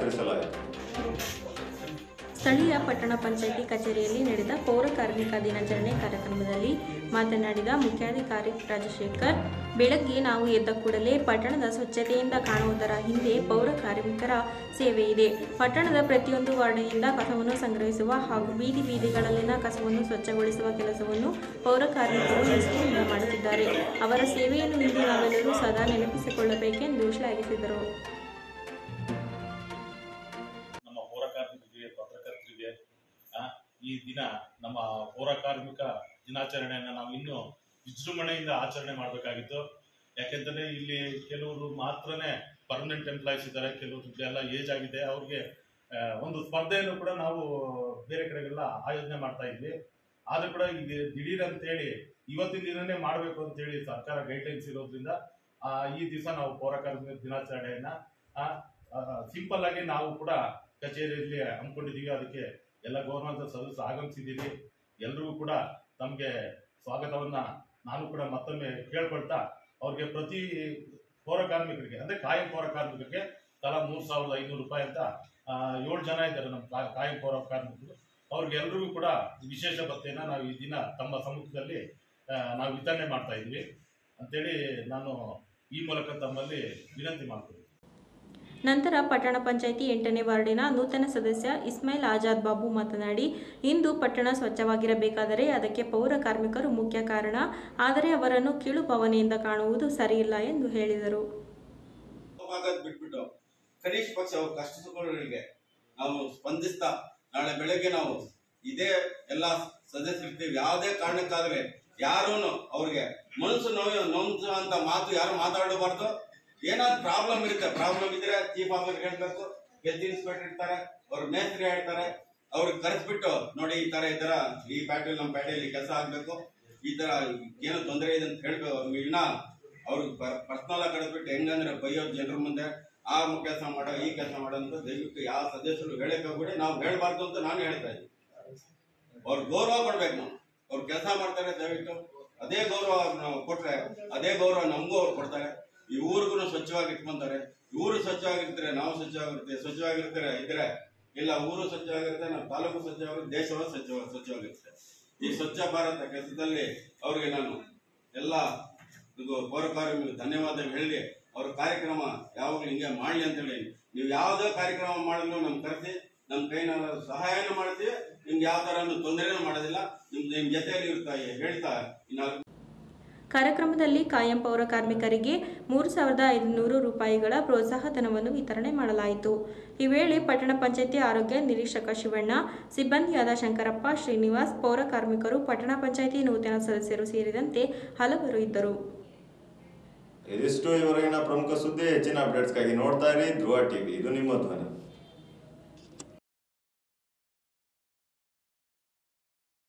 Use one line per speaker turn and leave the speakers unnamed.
ಆಚರಿಸಲಾಯಿತು
ಸ್ಥಳೀಯ ಪಟ್ಟಣ ಪಂಚಾಯಿತಿ ಕಚೇರಿಯಲ್ಲಿ ನಡೆದ ಪೌರ ಕಾರ್ಮಿಕ ದಿನಾಚರಣೆ ಕಾರ್ಯಕ್ರಮದಲ್ಲಿ ಮಾತನಾಡಿದ ಮುಖ್ಯಾಧಿಕಾರಿ ರಾಜಶೇಖರ್ ಬೆಳಗ್ಗೆ ನಾವು ಎದ್ದ ಕೂಡಲೇ ಪಟ್ಟಣದ ಸ್ವಚ್ಛತೆಯಿಂದ ಕಾಣುವುದರ ಹಿಂದೆ ಪೌರ ಕಾರ್ಮಿಕರ ಸೇವೆ ಇದೆ ಪಟ್ಟಣದ ಪ್ರತಿಯೊಂದು ವಾರ್ಡಿನಿಂದ ಕಸವನ್ನು ಸಂಗ್ರಹಿಸುವ ಹಾಗೂ ಬೀದಿ ಬೀದಿಗಳಲ್ಲಿನ ಕಸವನ್ನು ಸ್ವಚ್ಛಗೊಳಿಸುವ ಕೆಲಸವನ್ನು ಪೌರ ಕಾರ್ಮಿಕರು ನಿಷ್ಠೆಯಿಂದ ಮಾಡುತ್ತಿದ್ದಾರೆ ಅವರ ಸೇವೆಯನ್ನು ಇಂದು ನಾವೆಲ್ಲರೂ ಸದಾ ನೆನಪಿಸಿಕೊಳ್ಳಬೇಕೆಂದು ಶ್ಲಾಘಿಸಿದರು
ನಮ್ಮ ಪೌರ ಕಾರ್ಮಿಕರಿಗೆ ಪತ್ರಕರ್ತರಿಗೆ ಆ, ಈ ದಿನ ನಮ್ಮ ಪೌರ ಕಾರ್ಮಿಕ ದಿನಾಚರಣೆಯನ್ನು ನಾವು ಇನ್ನೂ ವಿಜೃಂಭಣೆಯಿಂದ ಆಚರಣೆ ಮಾಡಬೇಕಾಗಿತ್ತು ಯಾಕೆಂದರೆ ಇಲ್ಲಿ ಕೆಲವರು ಮಾತ್ರನೇ ಪರ್ಮನೆಂಟ್ ಎಂಪ್ಲಾಯೀಸ್ ಇದ್ದಾರೆ ಕೆಲವರು ಎಲ್ಲ ಏಜ್ ಆಗಿದೆ ಅವ್ರಿಗೆ ಆ, ಒಂದು ಸ್ಪರ್ಧೆಯನ್ನು ಕೂಡ ನಾವು ಬೇರೆ ಕಡೆಗೆಲ್ಲ ಆಯೋಜನೆ ಮಾಡ್ತಾ ಇದ್ವಿ ಆದರೂ ಕೂಡ ಈಗ ದಿಢೀರ್ ಅಂತೇಳಿ ಇವತ್ತಿನ ದಿನನೇ ಮಾಡಬೇಕು ಅಂತೇಳಿ ಸರ್ಕಾರ ಗೈಡ್ಲೈನ್ಸ್ ಇರೋದ್ರಿಂದ ಆ, ಈ ದಿವಸ ನಾವು ಪೌರ ಕಾರ್ಮಿಕ ದಿನಾಚರಣೆಯನ್ನು ಸಿಂಪಲ್ ಆಗಿ ನಾವು ಕೂಡ ಕಚೇರಿಯಲ್ಲಿ ಹಮ್ಮಿಕೊಂಡಿದ್ದೀವಿ ಅದಕ್ಕೆ ಎಲ್ಲ ಗೌರವಾಂತ ಸದಸ್ಯರು ಆಗಮಿಸಿದ್ದೀರಿ ಎಲ್ರಿಗೂ ಕೂಡ ತಮಗೆ ಸ್ವಾಗತವನ್ನ ನಾನು ಕೂಡ ಮತ್ತೊಮ್ಮೆ ಕೇಳ್ಕೊಳ್ತಾ ಅವ್ರಿಗೆ ಪ್ರತಿ ಪೌರ ಕಾರ್ಮಿಕರಿಗೆ ಅಂದ್ರೆ ಕಾಯಂ ಪೌರ ಕಾರ್ಮಿಕರಿಗೆ ತಲಾ ಮೂರು ಸಾವಿರದ ಐನೂರು ರೂಪಾಯಿ ಅಂತ ಆ, ಏಳು ಜನ ಇದ್ದಾರೆ ನಮ್ಮ ಕಾ- ಕಾಯಂ ಪೌರ ಕಾರ್ಮಿಕರು ಅವ್ರಿಗೆ ಎಲ್ರಿಗೂ ಕೂಡ ವಿಶೇಷ ಭತ್ತೆನ ನಾವು ಈ ದಿನ ತಮ್ಮ ಸಮ್ಮುಖದಲ್ಲಿ ಆ, ನಾವು ವಿತರಣೆ ಮಾಡ್ತಾ ಇದ್ವಿ ಅಂತೇಳಿ ನಾನು ಈ ಮೂಲಕ ತಮ್ಮಲ್ಲಿ ವಿನಂತಿ ಮಾಡ್ತೀನಿ
ನಂತರ ಪಟ್ಟಣ ಪಂಚಾಯಿತಿ ಎಂಟನೇ ವಾರ್ಡಿನ ನೂತನ ಸದಸ್ಯ ಇಸ್ಮಾಯಿಲ್ ಆಜಾದ್ ಬಾಬು ಮಾತನಾಡಿ ಇಂದು ಪಟ್ಟಣ ಸ್ವಚ್ಛವಾಗಿರಬೇಕಾದರೆ ಅದಕ್ಕೆ ಪೌರ ಕಾರ್ಮಿಕರು ಮುಖ್ಯ ಕಾರಣ ಆದರೆ ಅವರನ್ನು ಕೀಳು ಭಾವನೆಯಿಂದ ಕಾಣುವುದು ಸರಿಯಿಲ್ಲ ಎಂದು ಹೇಳಿದರು
ಆಗೋದ್ ಬಿಟ್ಬಿಟ್ಟು ಕನಿಷ್ಠ ಪಕ್ಷ ಅವ್ರ ಕಷ್ಟ ಸುಖಗಳಿಗೆ ನಾವು ಸ್ಪಂದಿಸ್ತಾ ನಾಳೆ ಬೆಳಗ್ಗೆ ನಾವು ಇದೇ ಎಲ್ಲಾ ಸದಸ್ಯರಿರ್ತೀವಿ ಯಾವುದೇ ಕಾರಣಕ್ಕಾದ್ರೆ ಯಾರೂನು ಅವ್ರಿಗೆ ಮನಸ್ಸು ನೋವು ನೋವು ಅಂತ ಮಾತು ಯಾರು ಮಾತಾಡಬಾರ್ದು ಏನಾದ್ರು ಪ್ರಾಬ್ಲಮ್ ಇರುತ್ತೆ ಪ್ರಾಬ್ಲಮ್ ಇದ್ರೆ ಚೀಫ್ ಆಫೀಸರ್ ಹೇಳ್ಬೇಕು ಹೆಲ್ತ್ ಇನ್ಸ್ಪೆಕ್ಟರ್ ಇರ್ತಾರೆ ಅವ್ರ ಮೇಸ್ತ್ರಿ ಹೇಳ್ತಾರೆ ಅವ್ರಿಗೆ ಕರೆಸ್ಬಿಟ್ಟು ನೋಡಿ ಈ ತರ ಈ ತರ ಈ ಪ್ಯಾಟೆಲ್ ನಮ್ಮ ಪ್ಯಾಟೆಯಲ್ಲಿ ಕೆಲಸ ಆಗ್ಬೇಕು ಈ ತರ ಏನೋ ತೊಂದರೆ ಇದೆ ಅಂತ ಹೇಳ್ಬೇಕು ಇನ್ನ ಅವ್ರಿಗೆ ಪರ್ಸನಲ್ ಆಗಿ ಕರೆದ್ಬಿಟ್ಟು ಹೆಂಗಂದ್ರೆ ಬೈಯೋದು ಜನರ ಮುಂದೆ ಆ ಕೆಲಸ ಮಾಡೋ ಈ ಕೆಲಸ ಮಾಡೋ ಅಂತ ದಯವಿಟ್ಟು ಯಾವ ಸದಸ್ಯರು ಹೇಳಕ್ ಹೋಗ್ಬಿಡಿ ನಾವು ಹೇಳ್ಬಾರ್ದು ಅಂತ ನಾನು ಹೇಳ್ತಾ ಇದ್ದೀನಿ ಅವ್ರ ಗೌರವ ಕೊಡ್ಬೇಕು ನಾವು ಅವ್ರು ಕೆಲಸ ಮಾಡ್ತಾರೆ ದಯವಿಟ್ಟು ಅದೇ ಗೌರವ ನಾವು ಕೊಟ್ರೆ ಅದೇ ಗೌರವ ನಮಗೂ ಅವ್ರು ಕೊಡ್ತಾರೆ ಈ ಊರಿಗೂ ಸ್ವಚ್ಛವಾಗಿ ಇಟ್ಕೊಂತಾರೆ ಊರು ಸ್ವಚ್ಛವಾಗಿರ್ತಾರೆ ನಾವು ಸ್ವಚ್ಛವಾಗಿರ್ತೀವಿ ಸ್ವಚ್ಛವಾಗಿರ್ತಾರೆ ಇದ್ರೆ ಇಲ್ಲ ಊರು ಸ್ವಚ್ಛವಾಗಿರುತ್ತೆ ನಮ್ಮ ತಾಲೂಕು ಸ್ವಚ್ಛವಾಗಿರುತ್ತೆ ದೇಶವೂ ಸ್ವಚ್ಛ ಸ್ವಚ್ಛವಾಗಿರುತ್ತೆ ಈ ಸ್ವಚ್ಛ ಭಾರತ ಕೆಲಸದಲ್ಲಿ ಅವ್ರಿಗೆ ನಾನು ಎಲ್ಲ ಇದು ಪೌರ ಕಾರ್ಮಿಕ ಧನ್ಯವಾದ ಹೇಳಿ ಅವ್ರ ಕಾರ್ಯಕ್ರಮ ಯಾವಾಗಲೂ ಹಿಂಗೆ ಮಾಡಲಿ ಅಂತ ಹೇಳಿ ನೀವು ಯಾವುದೇ ಕಾರ್ಯಕ್ರಮ ಮಾಡಲು ನಮ್ ಕರೆಸಿ ನಮ್ಮ ಕೈನಾದ ಸಹಾಯನೂ ಮಾಡ್ತೀವಿ ನಿಮ್ಗೆ ಯಾವ ತರ ತೊಂದರೆನೂ ಮಾಡೋದಿಲ್ಲ ನಿಮ್ ನಿಮ್ ಜೊತೆಯಲ್ಲಿ ಇರ್ತಾ ಹೇಳ್ತಾ ಈ ನಾಲ್ಕು
ಕಾರ್ಯಕ್ರಮದಲ್ಲಿ ಕಾಯಂ ಪೌರ ಕಾರ್ಮಿಕರಿಗೆ ಮೂರು ಸಾವಿರದ ಐದುನೂರು ರೂಪಾಯಿಗಳ ಪ್ರೋತ್ಸಾಹ ಧನವನ್ನು ವಿತರಣೆ ಮಾಡಲಾಯಿತು ಈ ವೇಳೆ ಪಟ್ಟಣ ಪಂಚಾಯಿತಿ ಆರೋಗ್ಯ ನಿರೀಕ್ಷಕ ಶಿವಣ್ಣ ಸಿಬ್ಬಂದಿಯಾದ ಶಂಕರಪ್ಪ ಶ್ರೀನಿವಾಸ್ ಪೌರ ಕಾರ್ಮಿಕರು ಪಟ್ಟಣ ಪಂಚಾಯಿತಿ ನೂತನ ಸದಸ್ಯರು ಸೇರಿದಂತೆ ಹಲವರು ಇದ್ದರು
ಇದಿಷ್ಟು ಇವರೆಗಿನ ಪ್ರಮುಖ ಸುದ್ದಿ ಹೆಚ್ಚಿನ ಅಪ್ಡೇಟ್ಸ್ಗಾಗಿ ನೋಡ್ತಾ ಇರಿ ಧ್ರುವ ಟಿವಿ ಇದು ನಿಮ್ಮ ಧ್ವನಿ